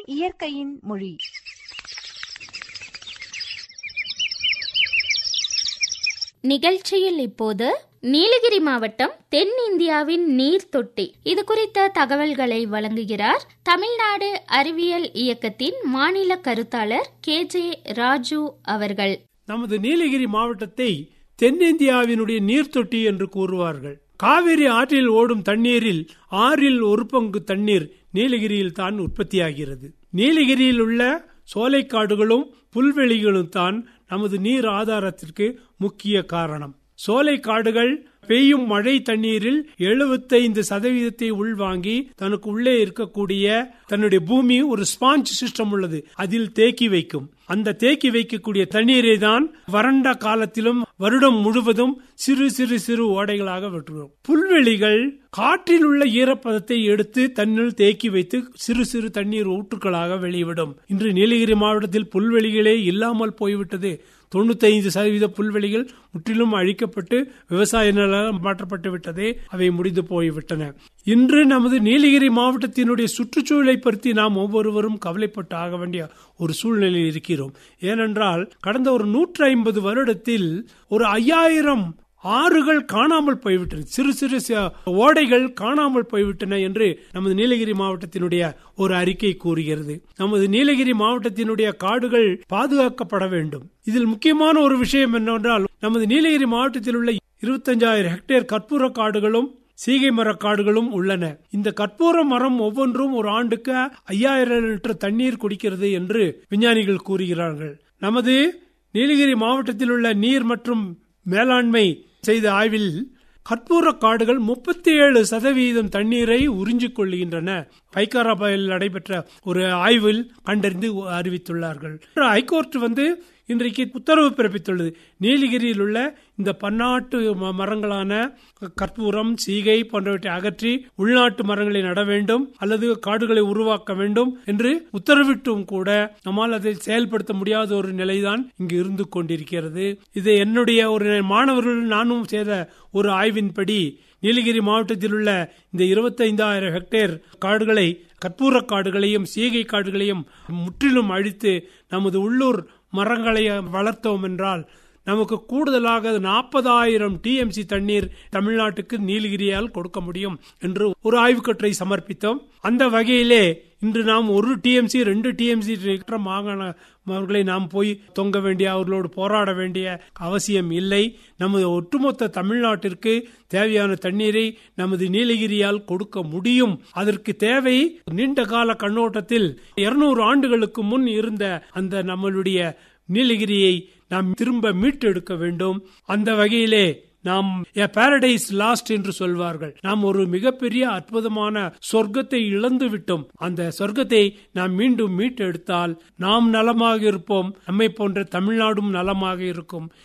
இயற்கையின் மொழி நிகழ்ச்சியில் இப்போது நீலகிரி மாவட்டம் தென்னிந்தியாவின் நீர் தொட்டி இது குறித்த தகவல்களை வழங்குகிறார் தமிழ்நாடு அறிவியல் இயக்கத்தின் மாநில கருத்தாளர் கே ஜே ராஜு அவர்கள் நமது நீலகிரி மாவட்டத்தை தென்னிந்தியாவினுடைய நீர்த்தொட்டி என்று கூறுவார்கள் காவிரி ஆற்றில் ஓடும் தண்ணீரில் ஆறில் ஒரு பங்கு தண்ணீர் நீலகிரியில் தான் உற்பத்தியாகிறது நீலகிரியில் உள்ள சோலைக்காடுகளும் புல்வெளிகளும் தான் நமது நீர் ஆதாரத்திற்கு முக்கிய காரணம் சோலைக்காடுகள் பெய்யும் மழை தண்ணீரில் எழுபத்தைந்து சதவீதத்தை உள்வாங்கி தனக்கு உள்ளே இருக்கக்கூடிய தன்னுடைய பூமி ஒரு ஸ்பாஞ்ச் சிஸ்டம் உள்ளது அதில் தேக்கி வைக்கும் அந்த தேக்கி வைக்கக்கூடிய தண்ணீரை தான் வறண்ட காலத்திலும் வருடம் முழுவதும் சிறு சிறு சிறு ஓடைகளாக வெட்டுகிறோம் புல்வெளிகள் காற்றில் உள்ள ஈரப்பதத்தை எடுத்து தன்னில் தேக்கி வைத்து சிறு சிறு தண்ணீர் ஊற்றுக்களாக வெளிவிடும் இன்று நீலகிரி மாவட்டத்தில் புல்வெளிகளே இல்லாமல் போய்விட்டது தொண்ணூத்தைந்து சதவீத புல்வெளிகள் முற்றிலும் அழிக்கப்பட்டு விவசாய நிலம் மாற்றப்பட்டு விட்டதே அவை முடிந்து போய்விட்டன இன்று நமது நீலகிரி மாவட்டத்தினுடைய சுற்றுச்சூழலை பற்றி நாம் ஒவ்வொருவரும் கவலைப்பட்டு ஆக வேண்டிய ஒரு சூழ்நிலையில் இருக்கிறோம் ஏனென்றால் கடந்த ஒரு நூற்றி ஐம்பது வருடத்தில் ஒரு ஐயாயிரம் ஆறுகள் காணாமல் போய்விட்டன சிறு சிறு ஓடைகள் காணாமல் போய்விட்டன என்று நமது நீலகிரி மாவட்டத்தினுடைய ஒரு அறிக்கை கூறுகிறது நமது நீலகிரி மாவட்டத்தினுடைய காடுகள் பாதுகாக்கப்பட வேண்டும் இதில் முக்கியமான ஒரு விஷயம் என்னவென்றால் நமது நீலகிரி மாவட்டத்தில் உள்ள இருபத்தஞ்சாயிரம் ஹெக்டேர் கற்பூர காடுகளும் சீகை மர காடுகளும் உள்ளன இந்த கற்பூர மரம் ஒவ்வொன்றும் ஒரு ஆண்டுக்கு ஐயாயிரம் லிட்டர் தண்ணீர் குடிக்கிறது என்று விஞ்ஞானிகள் கூறுகிறார்கள் நமது நீலகிரி மாவட்டத்தில் உள்ள நீர் மற்றும் மேலாண்மை செய்த ஆய்வில் கற்பூர காடுகள் முப்பத்தி ஏழு சதவீதம் தண்ணீரை உறிஞ்சிக் கொள்கின்றன பைக்காராபாயில் நடைபெற்ற ஒரு ஆய்வில் கண்டறிந்து அறிவித்துள்ளார்கள் ஹைகோர்ட் வந்து இன்றைக்கு உத்தரவு பிறப்பித்துள்ளது நீலகிரியில் உள்ள இந்த பன்னாட்டு மரங்களான கற்பூரம் சீகை போன்றவற்றை அகற்றி உள்நாட்டு மரங்களை நட வேண்டும் அல்லது காடுகளை உருவாக்க வேண்டும் என்று உத்தரவிட்டும் கூட நம்மால் அதை செயல்படுத்த முடியாத ஒரு நிலைதான் இங்கு இருந்து கொண்டிருக்கிறது இது என்னுடைய ஒரு மாணவர்கள் நானும் செய்த ஒரு ஆய்வின்படி நீலகிரி மாவட்டத்தில் உள்ள இந்த இருபத்தைந்தாயிரம் ஹெக்டேர் காடுகளை கற்பூர காடுகளையும் சீகை காடுகளையும் முற்றிலும் அழித்து நமது உள்ளூர் மரங்களை வளர்த்தோம் என்றால் நமக்கு கூடுதலாக நாற்பதாயிரம் டிஎம்சி தண்ணீர் தமிழ்நாட்டுக்கு நீலகிரியால் கொடுக்க முடியும் என்று ஒரு ஆய்வுக்கட்டுரை சமர்ப்பித்தோம் அந்த வகையிலே இன்று நாம் ஒரு டிஎம்சி ரெண்டு டிஎம்சி மாகாண நாம் போய் தொங்க வேண்டிய அவர்களோடு போராட வேண்டிய அவசியம் இல்லை நமது ஒட்டுமொத்த தமிழ்நாட்டிற்கு தேவையான தண்ணீரை நமது நீலகிரியால் கொடுக்க முடியும் அதற்கு தேவை நீண்ட கால கண்ணோட்டத்தில் இருநூறு ஆண்டுகளுக்கு முன் இருந்த அந்த நம்மளுடைய நீலகிரியை நாம் திரும்ப மீட்டெடுக்க வேண்டும் அந்த வகையிலே நாம் பாரடைஸ் லாஸ்ட் என்று சொல்வார்கள் நாம் ஒரு மிகப்பெரிய அற்புதமான சொர்க்கத்தை இழந்து விட்டோம் அந்த சொர்க்கத்தை நாம் மீண்டும் மீட்டெடுத்தால் நாம் நலமாக இருப்போம் நம்மை போன்ற தமிழ்நாடும் நலமாக இருக்கும்